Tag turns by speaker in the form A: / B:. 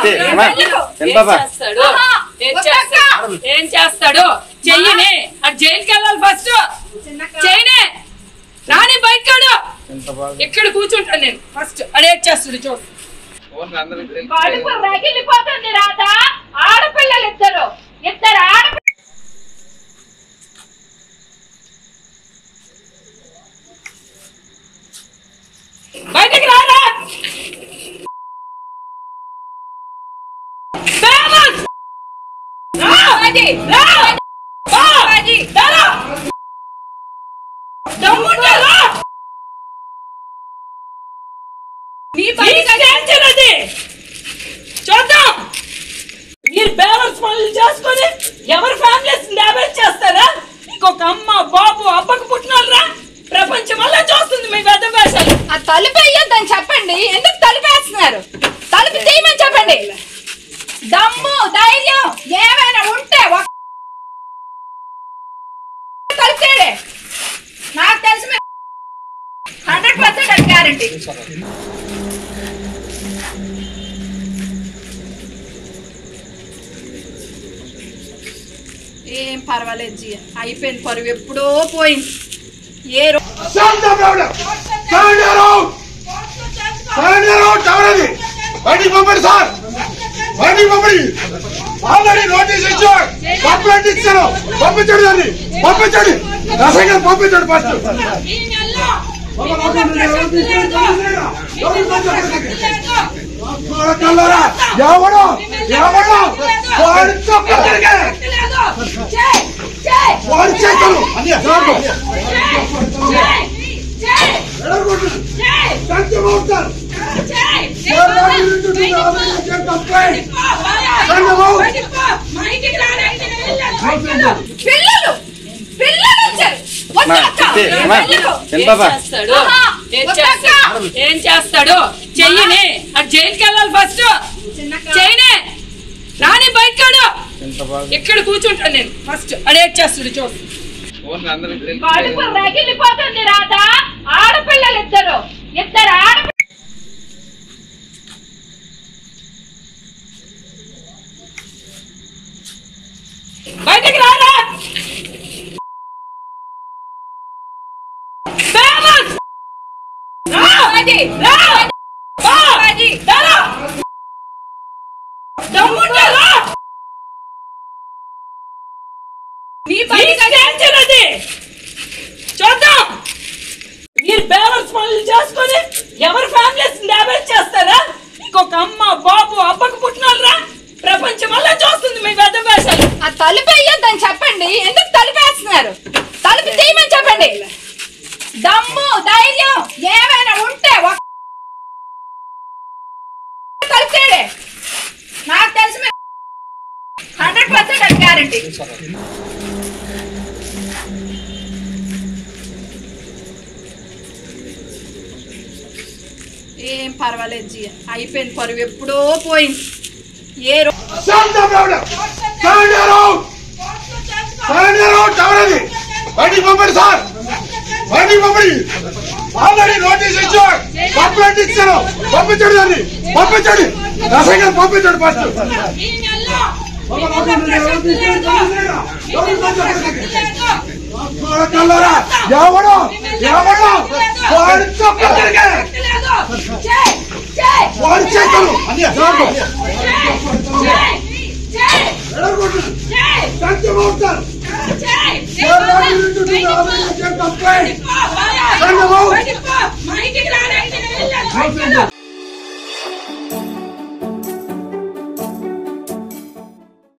A: చిట్టి, అమ్మా, చిన్న
B: ఏం
A: పాప.
B: చేస్తాడు ఏం చేస్తాడు ఏం చేస్తాడు చెయ్యని అది జైలుకి వెళ్ళాలి ఫస్ట్ చేయనే రాని బయటకాడు ఇక్కడ కూర్చుంటాను నేను ఫస్ట్ అడే చేస్తాడు చూడు కడుపు రగిలిపోతుంది రాత ఆడపిల్లలు ఇద్దరు ఇద్దరు ఆడ బయటికి రారా ఫేమస్ రా రా రా రా దమ్ముంటే రా నీ పని చేయించినది చూద్దాం మీరు బ్యాలెన్స్ పనులు చేసుకొని ఎవరి ఫ్యామిలీస్ డ్యామేజ్ చేస్తారా ఇంకొక అమ్మ బాబు అబ్బకు పుట్టినోళ్ళరా ప్రపంచం వల్ల చూస్తుంది మీ పెద్ద వేషాలు
C: ఆ తలుపు వేయొద్దని చెప్పండి ఎందుకు తలుపేస్తున్నారు తలుపు తీయమని చెప్పండి దమ్ము ధైర్యం ఏమైనా ఉంటే ఒక్క తలుపు తీయడే నాకు తెలిసి హండ్రెడ్ పర్సెంట్ అది గ్యారంటీ ఏం పర్వాలేదు జీ అయిపోయింది పరువు ఎప్పుడో పోయింది ఏ రోజు
D: బయటికి పంపండి సార్ బయటికి పంపండి ఆల్రెడీ నోటీస్ ఇచ్చాడు కంప్లైంట్ ఇచ్చాను పంపించండి దాన్ని పంపించండి రసంగా పంపించండి ఫస్ట్ కల్లరా ఎవడో ఎవడో వాడి చొక్కడికే వాడి చేతులు నాకు సంచమవుతారు
C: పిల్లలు పిల్లలు వచ్చారు
A: అమ్మా,
C: వద్దక్క.
A: చిట్టి, అమ్మా,
C: పిల్లలు.
A: చిన్న
B: ఏం
A: పాప.
B: చేస్తాడు
C: ఆహా,
B: ఏం
C: వద్దక్క.
B: చేస్తాడు ఏం చేస్తాడు చెయ్యని అది జైలుకి వెళ్ళాలి ఫస్ట్ చేయనే రాని బయటకాడు ఇక్కడ కూర్చుంటాను నేను ఫస్ట్ అడే చేస్తాడు చూడు కడుపు రగిలిపోతుంది రాత ఆడపిల్లలు ఇద్దరు ఇద్దరు ఆడ బయటికి రారా ఫేమస్ రా రా రా రా దమ్ముంటే రా నీ పని చేయించినది చూద్దాం మీరు బ్యాలెన్స్ పనులు చేసుకొని ఎవరి ఫ్యామిలీస్ డ్యామేజ్ చేస్తారా ఇంకొక అమ్మ బాబు అబ్బకు పుట్టినోళ్ళరా ప్రపంచం వల్ల చూస్తుంది మీ పెద్ద వేషాలు
C: ఆ తలుపు వేయొద్దని చెప్పండి ఎందుకు తలుపేస్తున్నారు తలుపు తీయమని చెప్పండి దమ్ము ధైర్యం ఏమైనా ఉంటే ఒక్క తలుపు తీయడే నాకు తెలిసి హండ్రెడ్ పర్సెంట్ అది గ్యారంటీ ఏం పర్వాలేదు జీ అయిపోయింది పరువు ఎప్పుడో పోయింది ఏ రోజు
D: బయటికి పంపండి సార్ బయటికి పంపండి ఆల్రెడీ నోటీస్ ఇచ్చాడు కంప్లైంట్ ఇచ్చాను పంపించండి దాన్ని పంపించండి రసంగా పంపించండి ఫస్ట్ కల్లరా ఎవడో ఎవడో వాడి చొక్కడికే వాడి చేతులు నాకు సంచమవుతారు కంప్లైంట్